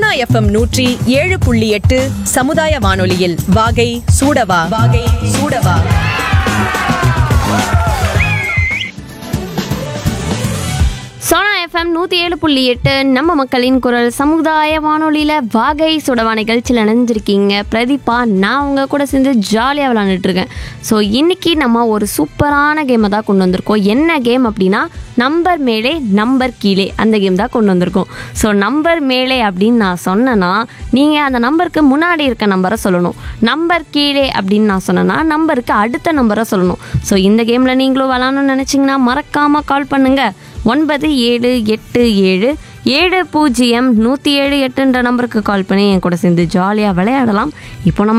Sona FM நூற்றி ஏழு புள்ளி எட்டு சமுதாய வானொலியில் வாகை சூடவா வாகை சூடவா சோனா எஃப்எம் நூற்றி ஏழு புள்ளி எட்டு நம்ம மக்களின் குரல் சமுதாய வானொலியில் வாகை சுடவா நிகழ்ச்சியில் இணைஞ்சிருக்கீங்க பிரதீபா நான் உங்க கூட சேர்ந்து ஜாலியாக விளாண்டுட்டு இருக்கேன் ஸோ இன்னைக்கு நம்ம ஒரு சூப்பரான கேமை தான் கொண்டு வந்திருக்கோம் என்ன கேம் அப்படின்னா நம்பர் மேலே நம்பர் கீழே அந்த கேம் தான் கொண்டு வந்திருக்கோம் ஸோ நம்பர் மேலே அப்படின்னு நான் சொன்னேன்னா நீங்கள் அந்த நம்பருக்கு முன்னாடி இருக்க நம்பரை சொல்லணும் நம்பர் கீழே அப்படின்னு நான் சொன்னேன்னா நம்பருக்கு அடுத்த நம்பரை சொல்லணும் ஸோ இந்த கேமில் நீங்களும் விளாடணும்னு நினச்சிங்கன்னா மறக்காமல் கால் பண்ணுங்கள் ஒன்பது ஏழு எட்டு ஏழு ஏழு பூஜ்ஜியம் நூற்றி ஏழு எட்டுன்ற நம்பருக்கு கால் பண்ணி என் கூட சேர்ந்து ஜாலியாக விளையாடலாம் இப்போ நம்ம